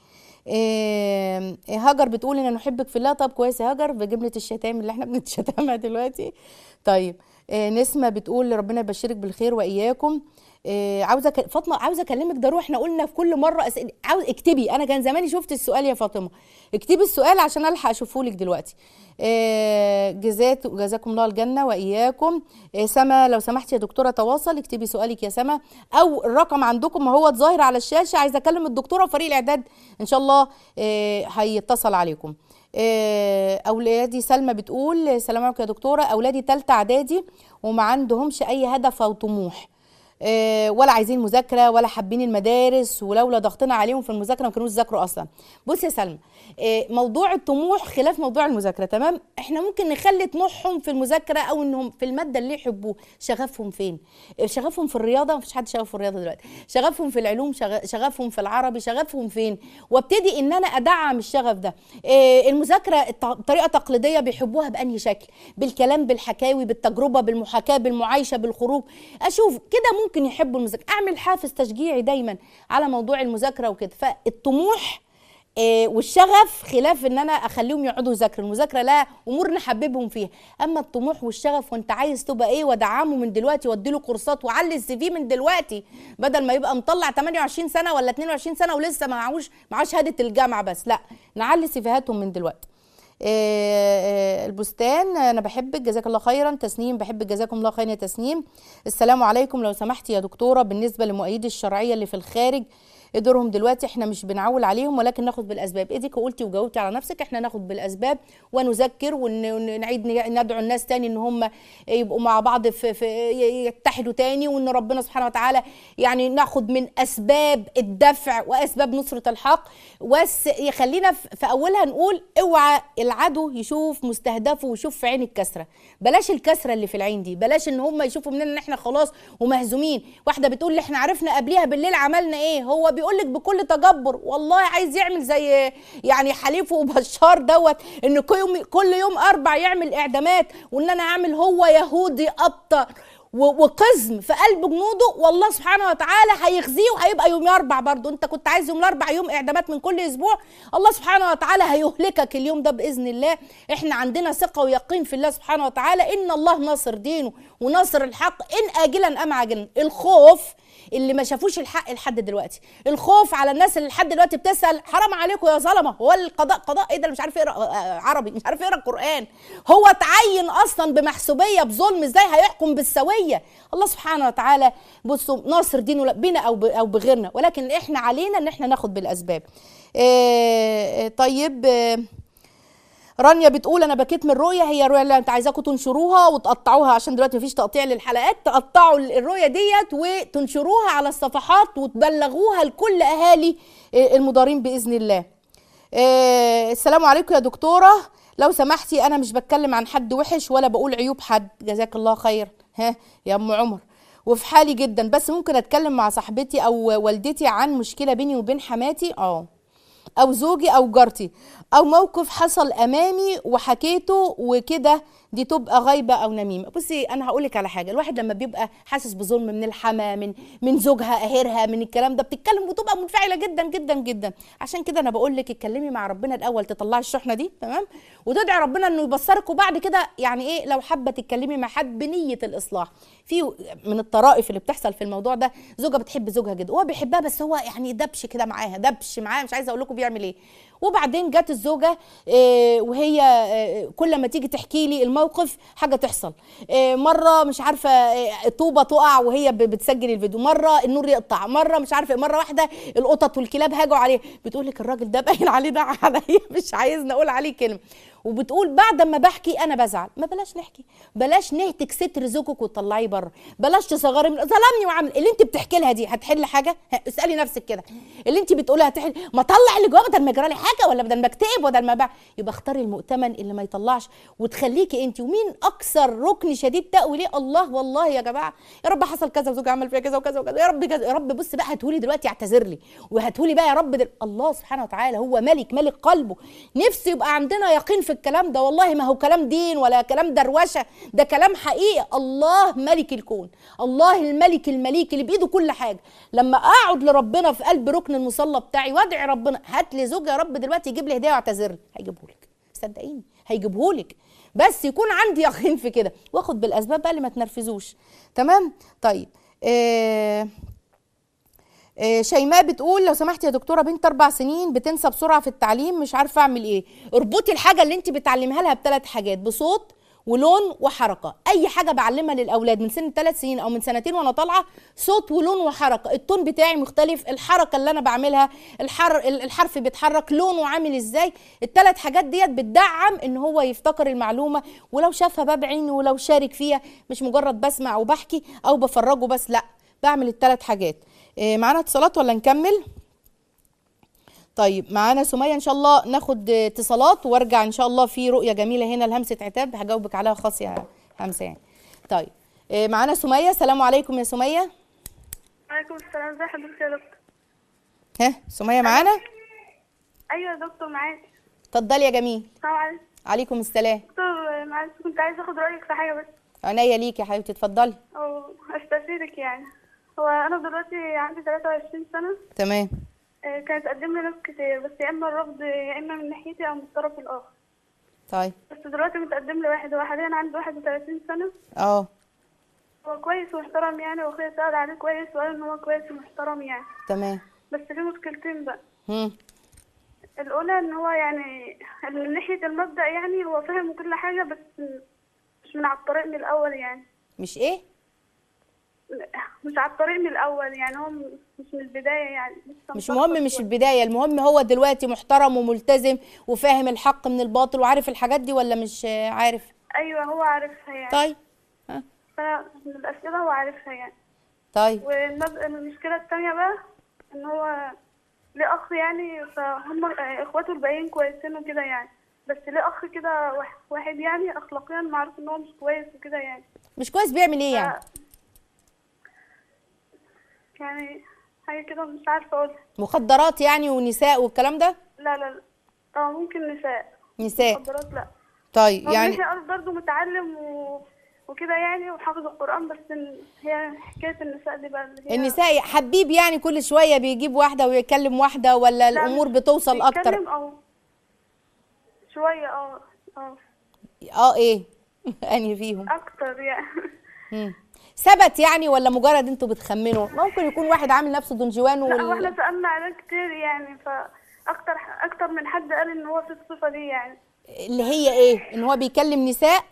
آه، هاجر بتقول ان نحبك في الله طب كويس يا هاجر بجمله الشتائم اللي احنا بنتشتمها دلوقتي طيب آه، نسمه بتقول ربنا يبشرك بالخير واياكم آه، عاوزه أك- فاطمه عاوزه اكلمك ضروري احنا قلنا في كل مره أسئلة عاوز اكتبي انا كان زماني شفت السؤال يا فاطمه اكتبي السؤال عشان الحق اشوفه لك دلوقتي آه، جزات جزاكم الله الجنه واياكم آه، سما لو سمحتي يا دكتوره تواصل اكتبي سؤالك يا سما او الرقم عندكم ما هو ظاهر على الشاشه عايزه اكلم الدكتوره وفريق الاعداد ان شاء الله آه، هيتصل عليكم آه، اولادي سلمى بتقول السلام عليكم يا دكتوره اولادي ثالثه اعدادي وما عندهمش اي هدف او طموح آه، ولا عايزين مذاكره ولا حابين المدارس ولولا ضغطنا عليهم في المذاكره ما كانوش ذاكروا اصلا بصي يا سلمى آه، موضوع الطموح خلاف موضوع المذاكره تمام احنا ممكن نخلي طموحهم في المذاكره او انهم في الماده اللي يحبوه شغفهم فين آه، شغفهم في الرياضه مفيش حد شغف في الرياضه دلوقتي شغفهم في العلوم شغ- شغفهم في العربي شغفهم فين وابتدي ان انا ادعم الشغف ده آه، المذاكره الط- بطريقه تقليديه بيحبوها بانهي شكل بالكلام بالحكاوي بالتجربه بالمحاكاه بالمعايشه بالخروج اشوف كده ممكن يحبوا المذاكره اعمل حافز تشجيعي دايما على موضوع المذاكره وكده فالطموح آه، والشغف خلاف ان انا اخليهم يقعدوا يذاكروا المذاكره لا امور نحببهم فيها اما الطموح والشغف وانت عايز تبقى ايه ودعمه من دلوقتي واديله كورسات وعلي السي في من دلوقتي بدل ما يبقى مطلع 28 سنه ولا 22 سنه ولسه معهوش معاه شهاده الجامعه بس لا نعلي سيفيهاتهم من دلوقتي آه، آه، البستان انا بحبك جزاك الله خيرا تسنيم بحبك جزاكم الله خيرا يا تسنيم السلام عليكم لو سمحتي يا دكتوره بالنسبه لمؤيدي الشرعيه اللي في الخارج إيه دورهم دلوقتي احنا مش بنعول عليهم ولكن ناخد بالاسباب ايديك وقلتي وجاوبتي على نفسك احنا ناخد بالاسباب ونذكر ون- ونعيد ندعو الناس تاني ان هم يبقوا مع بعض في, في يتحدوا تاني وان ربنا سبحانه وتعالى يعني ناخد من اسباب الدفع واسباب نصره الحق بس يخلينا في في اولها نقول اوعى العدو يشوف مستهدفه ويشوف في عين الكسره بلاش الكسره اللي في العين دي بلاش ان هم يشوفوا مننا ان احنا خلاص ومهزومين واحده بتقول لي احنا عرفنا قبليها بالليل عملنا ايه هو بيقول لك بكل تجبر والله عايز يعمل زي يعني حليفه وبشار دوت ان كل يوم كل يوم اربع يعمل اعدامات وان انا اعمل هو يهودي ابطر و- وقزم في قلب جنوده والله سبحانه وتعالى هيخزيه وهيبقى يوم اربع برضه انت كنت عايز يوم الاربع يوم اعدامات من كل اسبوع الله سبحانه وتعالى هيهلكك اليوم ده باذن الله احنا عندنا ثقه ويقين في الله سبحانه وتعالى ان الله ناصر دينه وناصر الحق ان اجلا ام عاجلا الخوف اللي ما شافوش الحق لحد دلوقتي الخوف على الناس اللي لحد دلوقتي بتسال حرام عليكم يا ظلمه هو القضاء قضاء ايه ده اللي مش عارف يقرا آه، عربي مش عارف يقرا القران هو اتعين اصلا بمحسوبيه بظلم ازاي هيحكم بالسويه الله سبحانه وتعالى بصوا ناصر دينه بنا او ب- او بغيرنا ولكن احنا علينا ان احنا ناخد بالاسباب آه، آه، طيب آه، رانيا بتقول انا بكيت من الرؤيه هي الرؤيه اللي انت عايزاكم تنشروها وتقطعوها عشان دلوقتي مفيش تقطيع للحلقات تقطعوا الرؤيه ديت وتنشروها على الصفحات وتبلغوها لكل اهالي آه، المضارين باذن الله آه، السلام عليكم يا دكتوره لو سمحتي انا مش بتكلم عن حد وحش ولا بقول عيوب حد جزاك الله خير ها يا ام عمر وفي حالي جدا بس ممكن اتكلم مع صاحبتي او والدتي عن مشكله بيني وبين حماتي اه او زوجي او جارتي او موقف حصل امامي وحكيته وكده دي تبقى غيبه او نميمه بصي انا هقول لك على حاجه الواحد لما بيبقى حاسس بظلم من الحما من من زوجها قاهرها من الكلام ده بتتكلم وتبقى منفعله جدا جدا جدا عشان كده انا بقول لك اتكلمي مع ربنا الاول تطلعي الشحنه دي تمام وتدعي ربنا انه يبصرك وبعد كده يعني ايه لو حابه تتكلمي مع حد بنيه الاصلاح في من الطرائف اللي بتحصل في الموضوع ده زوجه بتحب زوجها جدا هو بيحبها بس هو يعني دبش كده معاها دبش معاها مش عايزه اقول لكم بيعمل ايه وبعدين جت الزوجه آه، وهي آه، كل ما تيجي تحكي لي الموقف حاجه تحصل آه، مره مش عارفه آه، طوبه تقع وهي ب- بتسجل الفيديو مره النور يقطع مره مش عارفه مره واحده القطط والكلاب هاجوا عليه بتقول لك الراجل ده باين عليه ده عليا مش عايزني اقول عليه كلمه وبتقول بعد ما بحكي انا بزعل ما بلاش نحكي بلاش نهتك ستر زوجك وتطلعيه بره بلاش تصغري من ظلمني وعمل اللي انت بتحكي لها دي هتحل حاجه ها، اسالي نفسك كده اللي انت بتقولها هتحل ما طلع اللي جوه بدل ما يجرى لي حاجه ولا بدل ما اكتئب بدل ما بقى يبقى اختاري المؤتمن اللي ما يطلعش وتخليكي انت ومين اكثر ركن شديد تقوي ليه الله والله يا جماعه يا رب حصل كذا وزوجي عمل فيها كذا وكذا وكذا يا رب كذا يا رب بص بقى هاتهولي دلوقتي اعتذر لي وهاتهولي بقى يا رب دل... الله سبحانه وتعالى هو ملك ملك قلبه نفسي يبقى عندنا يقين في الكلام ده والله ما هو كلام دين ولا كلام دروشه ده كلام حقيقي الله ملك الكون الله الملك المليك اللي بايده كل حاجه لما اقعد لربنا في قلب ركن المصلى بتاعي وادعي ربنا هات لي زوج يا رب دلوقتي يجيب لي هديه واعتذر لي هيجيبهولك صدقيني هيجيبهولك بس يكون عندي يقين في كده واخد بالاسباب بقى اللي ما تنرفزوش تمام طيب آه آه، شيماء بتقول لو سمحت يا دكتوره بنت اربع سنين بتنسى بسرعه في التعليم مش عارفه اعمل ايه اربطي الحاجه اللي انت بتعلمها لها بثلاث حاجات بصوت ولون وحركه اي حاجه بعلمها للاولاد من سن ثلاث سنين او من سنتين وانا طالعه صوت ولون وحركه التون بتاعي مختلف الحركه اللي انا بعملها الحر الحرف بيتحرك لونه عامل ازاي الثلاث حاجات ديت بتدعم ان هو يفتكر المعلومه ولو شافها بقى بعينه ولو شارك فيها مش مجرد بسمع او بحكي او بفرجه بس لا بعمل الثلاث حاجات إيه، معانا اتصالات ولا نكمل طيب معانا سمية ان شاء الله ناخد آه، اتصالات وارجع ان شاء الله في رؤية جميلة هنا لهمسة عتاب هجاوبك عليها خاص يا همسة يعني طيب إيه، معانا سمية السلام عليكم يا سمية وعليكم السلام ازي حضرتك يا دكتور ها سمية معانا ايوه يا دكتور معاك اتفضلي يا جميل السلام عليكم عليكم السلام دكتور معلش كنت عايزه اخد رايك في حاجه بس عينيا ليك يا حبيبتي اتفضلي او استفيدك يعني هو انا دلوقتي عندي 23 سنه تمام آه، كانت تقدم لي ناس كتير بس يا اما الرفض يا اما من ناحيتي او من الطرف الاخر طيب بس دلوقتي متقدم لي واحد هو حاليا عنده 31 سنه اه هو كويس ومحترم يعني واخويا سأل عليه كويس وقال ان هو كويس ومحترم يعني تمام بس في مشكلتين بقى هم الأولى إن هو يعني من ناحية المبدأ يعني هو فاهم كل حاجة بس مش من على الطريق من الأول يعني مش ايه مش على الطريق من الأول يعني هو م- مش من البداية يعني لسه مش مخطط مهم مش شوية. البداية المهم هو دلوقتي محترم وملتزم وفاهم الحق من الباطل وعارف الحاجات دي ولا مش آه، عارف أيوه هو عارفها يعني طيب ها فأنا من الأسئلة هو عارفها يعني طيب والمب- المشكلة التانية بقى إن هو ليه أخ يعني فهم آه، إخواته الباقيين كويسين وكده يعني بس ليه أخ كده واحد- واحد يعني أخلاقيا معروف إن هو مش كويس وكده يعني مش كويس بيعمل ايه يعني يعني حاجة كده مش عارفة أقولها مخدرات يعني ونساء والكلام ده لا لا لا اه ممكن نساء نساء مخدرات لا طيب هو يعني يعني برضه متعلم و... وكده يعني وحافظ القرآن بس إن هي حكاية النساء دي بقى اللي هي النساء حبيب يعني كل شوية بيجيب واحدة ويكلم واحدة ولا لا، الأمور مش بتوصل أكتر بيتكلم أو شوية اه اه اه ايه أنهي فيهم أكتر يعني مم. ثبت يعني ولا مجرد انتوا بتخمنوا ممكن يكون واحد عامل نفسه دونجوان لا وال... واحنا سألنا عليه كتير يعني فأكتر أكتر من حد قال إن هو في الصفة دي يعني اللي هي ايه ان هو بيكلم نساء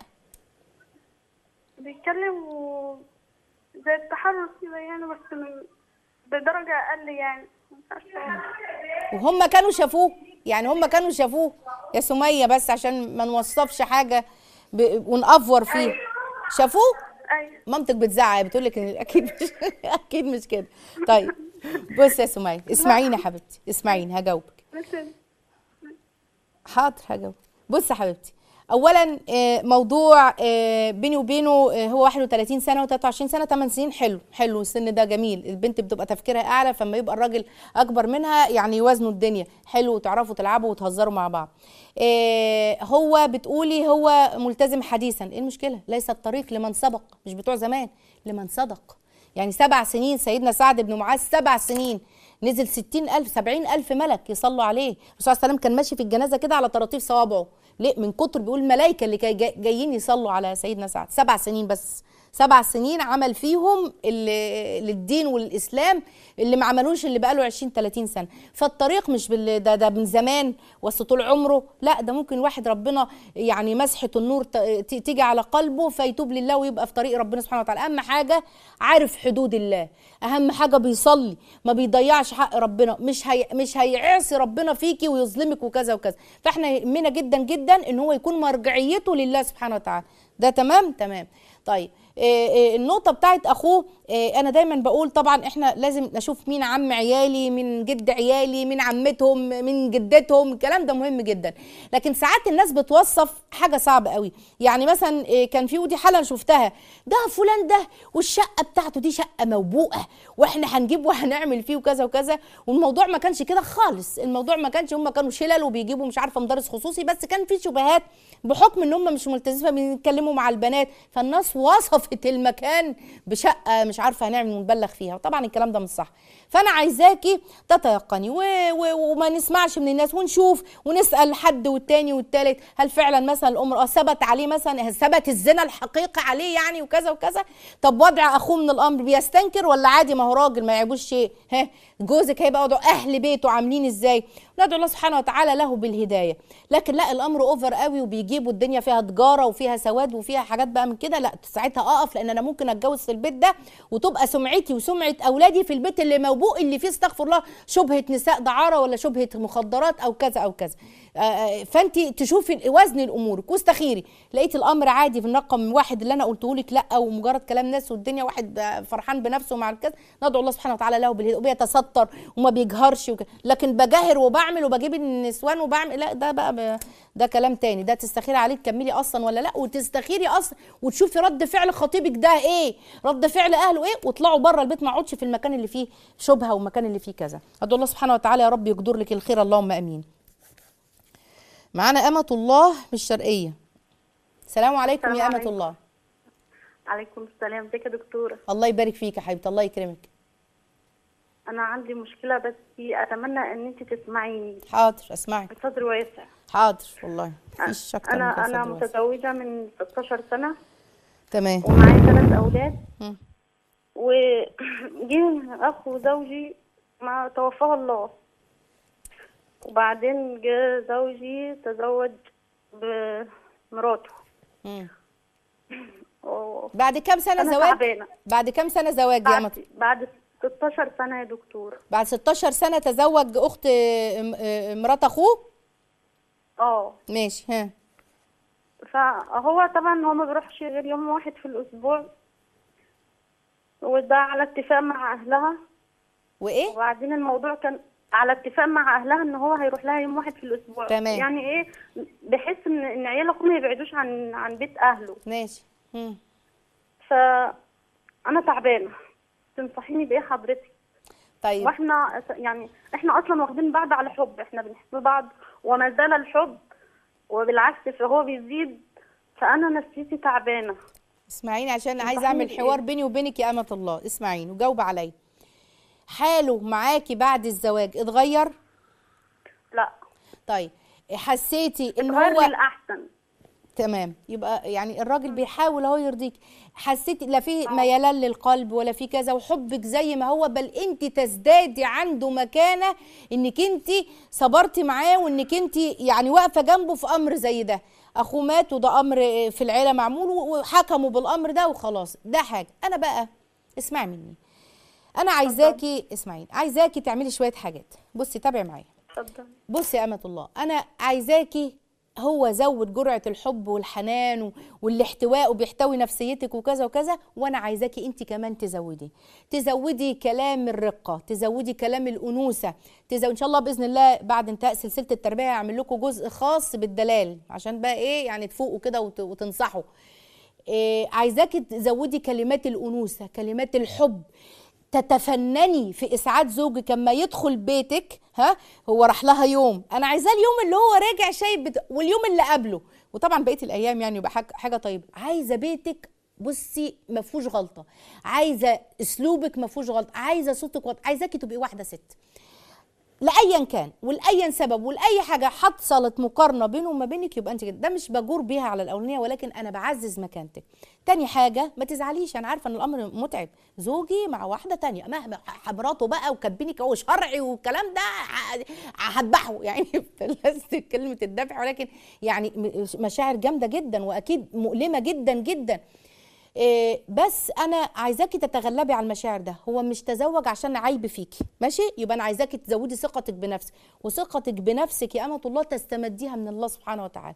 بيتكلم و... زي التحرش كده يعني بس من... بدرجة أقل يعني مش عارفة وهم كانوا شافوه يعني هم كانوا شافوه يا سمية بس عشان ما نوصفش حاجة ب... ونأفور فيه شافوه أيوة مامتك بتزعق بتقول لك ان اكيد مش اكيد مش كده طيب بص يا سمية اسمعيني يا حبيبتي اسمعيني هجاوبك مثل حاضر هجاوب بص يا حبيبتي اولا آه، موضوع آه، بيني وبينه آه، هو 31 سنه و23 سنه 8 سنين حلو حلو السن ده جميل البنت بتبقى تفكيرها اعلى فما يبقى الراجل اكبر منها يعني يوازنوا الدنيا حلو وتعرفوا تلعبوا وتهزروا مع بعض آه، هو بتقولي هو ملتزم حديثا ايه المشكله ليس الطريق لمن سبق مش بتوع زمان لمن صدق يعني سبع سنين سيدنا سعد بن معاذ سبع سنين نزل ستين ألف سبعين ألف ملك يصلوا عليه الرسول صلى الله عليه وسلم كان ماشي في الجنازة كده على طراطيف صوابعه ليه من كتر بيقول الملائكة اللي كي- جاي- جايين يصلوا على سيدنا سعد سبع سنين بس سبع سنين عمل فيهم اللي للدين والاسلام اللي ما عملوش اللي بقاله 20 30 سنه فالطريق مش بال ده ده من زمان وسط طول عمره لا ده ممكن واحد ربنا يعني مسحه النور ت- ت- تيجي على قلبه فيتوب لله ويبقى في طريق ربنا سبحانه وتعالى اهم حاجه عارف حدود الله اهم حاجه بيصلي ما بيضيعش حق ربنا مش هي مش هيعصي ربنا فيكي ويظلمك وكذا وكذا فاحنا يهمنا جدا جدا ان هو يكون مرجعيته لله سبحانه وتعالى ده تمام تمام طيب إيه إيه النقطه بتاعت اخوه إيه انا دايما بقول طبعا احنا لازم نشوف مين عم عيالي من جد عيالي من عمتهم من جدتهم الكلام ده مهم جدا لكن ساعات الناس بتوصف حاجه صعبه قوي يعني مثلا إيه كان في ودي حاله أنا شفتها ده فلان ده والشقه بتاعته دي شقه موبوءه واحنا هنجيب وهنعمل فيه وكذا وكذا والموضوع ما كانش كده خالص الموضوع ما كانش هم كانوا شلل وبيجيبوا مش عارفه مدرس خصوصي بس كان في شبهات بحكم ان هم مش ملتزمين فبيتكلموا مع البنات فالناس وصفت المكان بشقه مش عارفه هنعمل ونبلغ فيها وطبعا الكلام ده مش صح فانا عايزاكي تتيقني و... و... وما نسمعش من الناس ونشوف ونسال حد والتاني والتالت هل فعلا مثلا الامر اه ثبت عليه مثلا ثبت الزنا الحقيقي عليه يعني وكذا وكذا طب وضع اخوه من الامر بيستنكر ولا عادي ما هو راجل ما يعيبوش شيء ها جوزك هيبقى وضعه اهل بيته عاملين ازاي ندعو الله سبحانه وتعالى له بالهدايه لكن لا الامر اوفر قوي وبيجيبوا الدنيا فيها تجاره وفيها سواد وفيها حاجات بقى من كده لا ساعتها اقف لان انا ممكن اتجوز في البيت ده وتبقى سمعتي وسمعه اولادي في البيت اللي موبوء اللي فيه استغفر الله شبهه نساء دعاره ولا شبهه مخدرات او كذا او كذا آه، آه، فانت تشوفي وزن الامور واستخيري لقيت الامر عادي في الرقم واحد اللي انا قلته لك لا ومجرد كلام ناس والدنيا واحد آه، فرحان بنفسه مع الكذا ندعو الله سبحانه وتعالى له بالهدايه وبيتستر وما بيجهرش وك... لكن بجاهر وبعمل وبجيب النسوان وبعمل لا ده بقى ب... ده كلام تاني ده تستخيري عليه تكملي اصلا ولا لا وتستخيري اصلا وتشوفي رد فعل خطيبك ده ايه رد فعل اهله ايه واطلعوا بره البيت ما اقعدش في المكان اللي فيه شبهه والمكان اللي فيه كذا ادعو الله سبحانه وتعالى يا رب يقدر لك الخير اللهم امين معانا أمة الله من الشرقية السلام عليكم السلام يا أمة عليكم. الله عليكم السلام ازيك يا دكتورة الله يبارك فيك يا حبيبتي الله يكرمك أنا عندي مشكلة بس أتمنى إن أنت تسمعيني حاضر أسمعك بصدر واسع حاضر والله مفيش أكتر من أنا كده أنا صدر واسع. متزوجة من 16 سنة تمام ومعايا ثلاث أولاد مم. وجه أخو زوجي ما توفاه الله وبعدين جه زوجي تزوج بمراته مم. و- بعد كام سنة أنا زواج تعبانة بعد كام سنة زواج يا أمة بعد بعد 16 سنة يا دكتورة بعد 16 سنة تزوج أخت ام- ام- مرات أخوه اه ماشي ها فهو طبعا هو ما بيروحش غير يوم واحد في الأسبوع وده على اتفاق مع أهلها وإيه وبعدين الموضوع كان على اتفاق مع أهلها إن هو هيروح لها يوم واحد في الأسبوع تمام. يعني إيه بحيث إن إن عياله ما يبعدوش عن عن بيت أهله ماشي مم. فأنا تعبانة تنصحيني بإيه حضرتك طيب واحنا يعني احنا اصلا واخدين بعض على حب احنا بنحب بعض وما زال الحب وبالعكس فهو بيزيد فانا نفسيتي تعبانه اسمعيني عشان عايزه تنصحيني اعمل بإيه؟ حوار بيني وبينك يا امه الله اسمعيني وجاوب عليا حاله معاكي بعد الزواج اتغير لا طيب حسيتي ان اتغير هو للاحسن تمام يبقى يعني الراجل بيحاول اهو يرضيك حسيتي لا في ميلان للقلب ولا في كذا وحبك زي ما هو بل انت تزدادي عنده مكانه انك انت صبرتي معاه وانك انت يعني واقفه جنبه في امر زي ده اخوه مات وده امر في العيله معمول وحكموا بالامر ده وخلاص ده حاجه انا بقى اسمعي مني انا عايزاكي اسمعيني عايزاكي تعملي شويه حاجات بصي تابعي معايا اتفضل بصي يا أمة الله أنا عايزاكي هو زود جرعة الحب والحنان و- والاحتواء وبيحتوي نفسيتك وكذا وكذا وأنا عايزاكي أنت كمان تزودي تزودي كلام الرقة تزودي كلام الأنوثة تزود إن شاء الله بإذن الله بعد انتهاء سلسلة التربية هعمل لكم جزء خاص بالدلال عشان بقى إيه يعني تفوقوا كده وت- وتنصحوا إيه عايزاكي تزودي كلمات الأنوثة كلمات الحب تتفنني في اسعاد زوجك لما يدخل بيتك ها هو راح لها يوم انا عايزاه اليوم اللي هو راجع شايف بت... واليوم اللي قبله وطبعا بقيه الايام يعني يبقى حاجه حاجه طيبه عايزه بيتك بصي ما فيهوش غلطه عايزه اسلوبك ما فيهوش غلطه عايزه صوتك غلط عايزاكي تبقي واحده ست لايا كان ولاي سبب ولاي حاجه حصلت مقارنه بينه وما بينك يبقى انت كده ده مش بجور بيها على الاولانيه ولكن انا بعزز مكانتك تاني حاجه ما تزعليش انا عارفه ان الامر متعب زوجي مع واحده تانية مهما حبراته بقى وكاتبينك هو شرعي والكلام ده ه- هذبحه يعني بلاش كلمه الدفع ولكن يعني م- مشاعر جامده جدا واكيد مؤلمه جدا جدا إيه، بس انا عايزاكي تتغلبي على المشاعر ده هو مش تزوج عشان عيب فيكي ماشي يبقى انا عايزاكي تزودي ثقتك بنفسك وثقتك بنفسك يا امه الله تستمديها من الله سبحانه وتعالى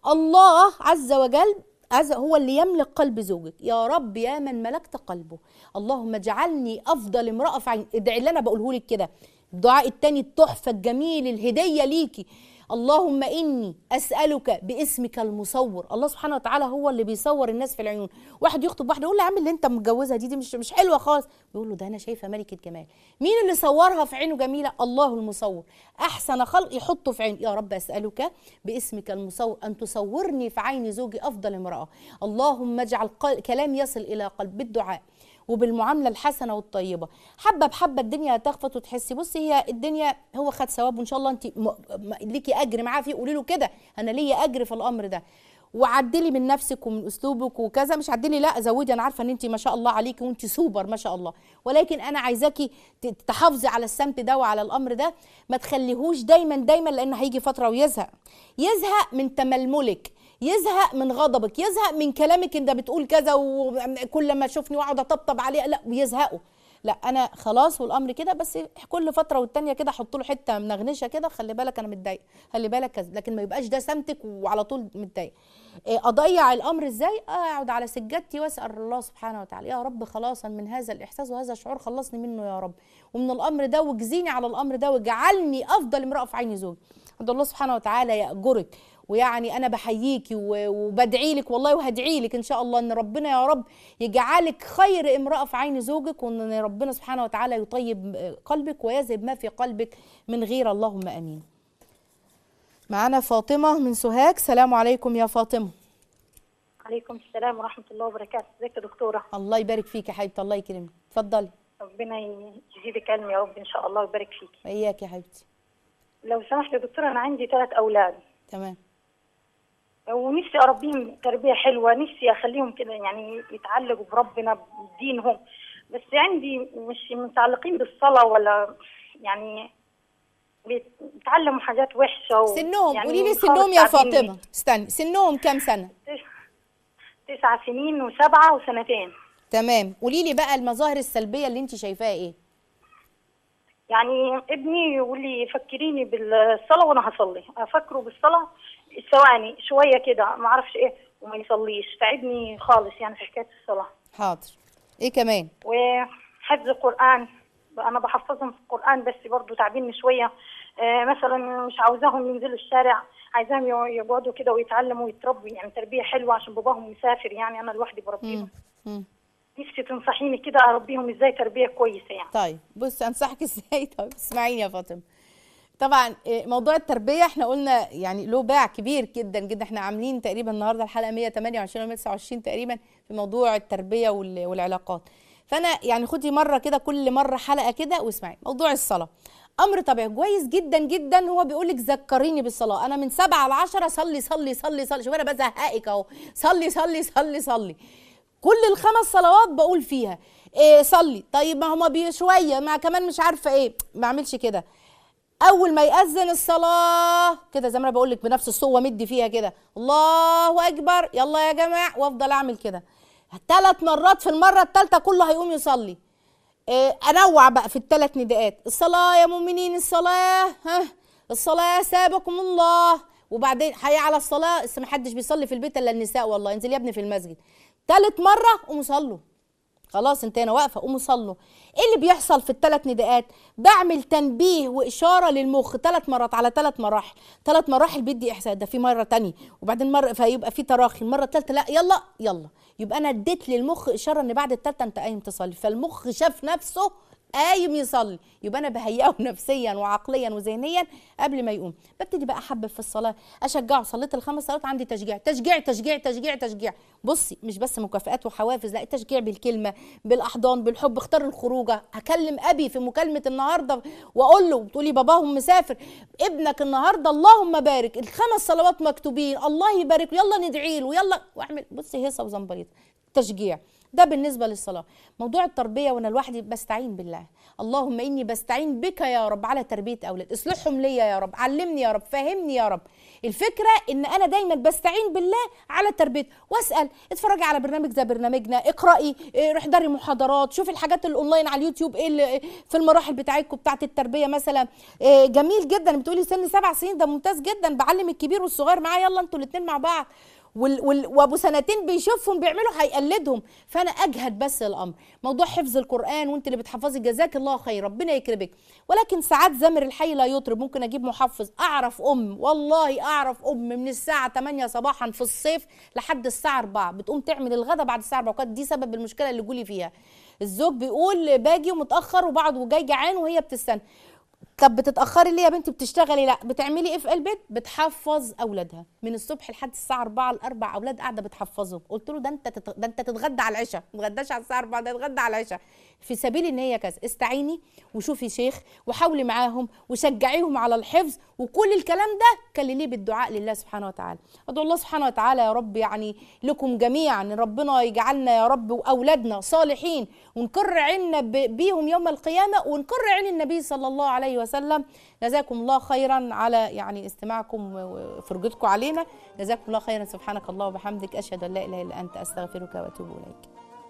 الله عز وجل عز هو اللي يملك قلب زوجك يا رب يا من ملكت قلبه اللهم اجعلني افضل امراه في عين ادعي اللي انا بقوله لك كده الدعاء التاني التحفه الجميل الهديه ليكي اللهم اني اسالك باسمك المصور الله سبحانه وتعالى هو اللي بيصور الناس في العيون واحد يخطب واحده يقول له يا عم اللي انت متجوزها دي دي مش مش حلوه خالص يقول له ده انا شايفه ملكه جمال مين اللي صورها في عينه جميله الله المصور احسن خلق يحطه في عين يا رب اسالك باسمك المصور ان تصورني في عين زوجي افضل امراه اللهم اجعل قل- كلام يصل الى قلب بالدعاء وبالمعامله الحسنه والطيبه حبه بحبه الدنيا هتخفت وتحسي بصي هي الدنيا هو خد ثواب وان شاء الله انت م- م- ليكي اجر معاه فيه قولي له كده انا ليا اجر في الامر ده وعدلي من نفسك ومن اسلوبك وكذا مش عدلي لا زودي انا عارفه ان انت ما شاء الله عليكي وانت سوبر ما شاء الله ولكن انا عايزاكي ت- تحافظي على السمت ده وعلى الامر ده ما تخليهوش دايما دايما لان هيجي فتره ويزهق يزهق من تململك يزهق من غضبك يزهق من كلامك انت بتقول كذا وكل ما اشوفني واقعد اطبطب عليه لا ويزهقوا لا انا خلاص والامر كده بس كل فتره والتانيه كده احط له حته منغنشه كده خلي بالك انا متضايق خلي بالك كذا لكن ما يبقاش ده سمتك وعلى طول متضايق إيه، اضيع الامر ازاي اقعد على سجادتي واسال الله سبحانه وتعالى يا رب خلاصا من هذا الاحساس وهذا الشعور خلصني منه يا رب ومن الامر ده واجزيني على الامر ده واجعلني افضل امراه في عين زوجي عند الله سبحانه وتعالى ياجرك ويعني انا بحييكي و- وبدعي لك والله وهدعي لك ان شاء الله ان ربنا يا رب يجعلك خير امراه في عين زوجك وان ربنا سبحانه وتعالى يطيب قلبك ويذهب ما في قلبك من غير اللهم امين معانا فاطمه من سوهاج سلام عليكم يا فاطمه عليكم السلام ورحمة الله وبركاته ازيك يا دكتورة الله يبارك فيك يا حبيبتي الله يكرمك اتفضلي ربنا يزيدك علم يا رب إن شاء الله ويبارك فيك اياك يا حبيبتي لو سمحت يا دكتورة أنا عندي ثلاث أولاد تمام ونفسي أربيهم تربية حلوة نفسي أخليهم كده يعني يتعلقوا بربنا بدينهم بس عندي مش متعلقين بالصلاة ولا يعني بيتعلموا حاجات وحشة و سنهم يعني قولي لي خالص سنهم يا تعبيني. فاطمه استني سنهم كام سنه تسع سنين وسبعة وسنتين تمام قولي لي بقى المظاهر السلبيه اللي انت شايفاها ايه يعني ابني يقول لي فكريني بالصلاة وأنا هصلي أفكره بالصلاة ثواني شوية كده ما أعرفش إيه وما يصليش تعبني خالص يعني في حكاية الصلاة حاضر ايه كمان وحفظ القرآن أنا بحفظهم في القرآن بس برضو تعبيني شوية آه مثلا مش عاوزاهم ينزلوا الشارع عايزاهم يقع- يقعدوا كده ويتعلموا ويتربوا يعني تربية حلوة عشان باباهم مسافر يعني أنا لوحدي بربيهم مم. نفسي تنصحيني كده أربيهم إزاي تربية كويسة يعني طيب بص انصحك ازاي طيب اسمعيني يا فاطمه طبعا إيه، موضوع التربيه احنا قلنا يعني له باع كبير جدا جدا احنا عاملين تقريبا النهارده الحلقه 128 و 129 تقريبا في موضوع التربيه وال- والعلاقات فانا يعني خدي مره كده كل مره حلقه كده واسمعي موضوع الصلاه امر طبيعي كويس جدا جدا هو بيقول لك ذكريني بالصلاه انا من سبعة ل 10 صلي صلي صلي صلي شوف انا بزهقك اهو صلي صلي صلي صلي كل الخمس صلوات بقول فيها إيه صلي طيب ما هما بي شويه ما كمان مش عارفه ايه ما اعملش كده اول ما ياذن الصلاه كده زي ما انا بقول لك بنفس الصوه مدي فيها كده الله اكبر يلا يا جماعه وافضل اعمل كده ثلاث مرات في المره الثالثه كله هيقوم يصلي إيه انوع بقى في الثلاث نداءات الصلاه يا مؤمنين الصلاه ها الصلاه سابكم الله وبعدين حي على الصلاه بس ما حدش بيصلي في البيت الا النساء والله انزل يا ابني في المسجد ثالث مره قوموا صلوا خلاص انت هنا واقفه قوموا صلوا ايه اللي بيحصل في الثلاث نداءات بعمل تنبيه واشاره للمخ ثلاث مرات على ثلاث مراحل ثلاث مراحل بيدي احساس ده في مره تانية وبعدين مره فيبقى في تراخي المره الثالثه لا يلا يلا يبقى انا اديت للمخ اشاره ان بعد الثالثه انت قايم تصلي فالمخ شاف نفسه قايم يصلي يبقى انا بهيئه نفسيا وعقليا وذهنيا قبل ما يقوم ببتدي بقى احبب في الصلاه اشجعه صليت الخمس صلوات عندي تشجيع تشجيع تشجيع تشجيع تشجيع بصي مش بس مكافئات وحوافز لا التشجيع بالكلمه بالاحضان بالحب اختار الخروجه هكلم ابي في مكالمه النهارده واقول له بتقولي باباهم مسافر ابنك النهارده اللهم بارك الخمس صلوات مكتوبين الله يبارك له يلا ندعي له يلا واعمل بصي هيصه وزنبليط تشجيع ده بالنسبه للصلاه موضوع التربيه وانا لوحدي بستعين بالله اللهم اني بستعين بك يا رب على تربيه اولاد اصلحهم ليا يا رب علمني يا رب فهمني يا رب الفكره ان انا دايما بستعين بالله على تربيه واسال اتفرجي على برنامج زي برنامجنا اقراي اه، احضري محاضرات شوفي الحاجات الاونلاين على اليوتيوب ايه اللي في المراحل بتاعتكم بتاعت التربيه مثلا اه، جميل جدا بتقولي سن سبع سنين ده ممتاز جدا بعلم الكبير والصغير معايا يلا انتوا الاثنين مع بعض وال وال وابو سنتين بيشوفهم بيعملوا هيقلدهم فانا اجهد بس الامر موضوع حفظ القران وانت اللي بتحفظي جزاك الله خير ربنا يكرمك ولكن ساعات زمر الحي لا يطرب ممكن اجيب محفظ اعرف ام والله اعرف ام من الساعه 8 صباحا في الصيف لحد الساعه 4 بتقوم تعمل الغدا بعد الساعه 4 وكانت دي سبب المشكله اللي جولي فيها الزوج بيقول باجي ومتاخر وبعض وجاي جعان وهي بتستنى طب بتتاخري ليه يا بنتي بتشتغلي لا بتعملي ايه في البيت بتحفظ اولادها من الصبح لحد الساعه 4 الاربع اولاد قاعده بتحفظهم قلت له ده انت تت... ده انت تتغدى على العشاء ما تتغداش على الساعه 4 ده تتغدى على العشاء في سبيل ان هي كذا استعيني وشوفي شيخ وحاولي معاهم وشجعيهم على الحفظ وكل الكلام ده كلليه بالدعاء لله سبحانه وتعالى ادعو الله سبحانه وتعالى يا رب يعني لكم جميعا ان ربنا يجعلنا يا رب واولادنا صالحين ونكر عيننا ب- بيهم يوم القيامه ونكر عين النبي صلى الله عليه وسلم جزاكم الله خيرا على يعني استماعكم وفرجتكم علينا جزاكم الله خيرا سبحانك الله وبحمدك اشهد ان لا اله الا انت استغفرك واتوب اليك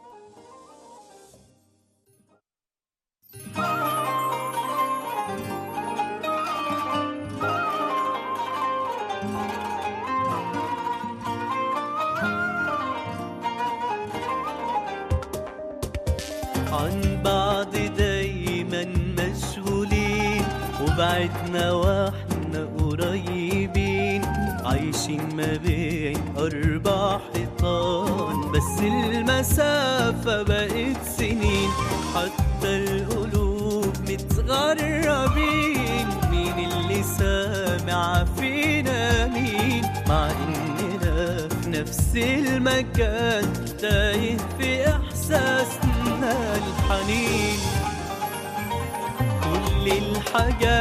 عن بعض دايما مشغولين وبعدنا واحنا قريبين عايشين ما بين أربع حيطان بس المسافة بقت سنين حتى القلوب متغربين مين اللي سامع فينا مين مع إننا في نفس المكان تايه في إحساسنا الحنين كل الحاجات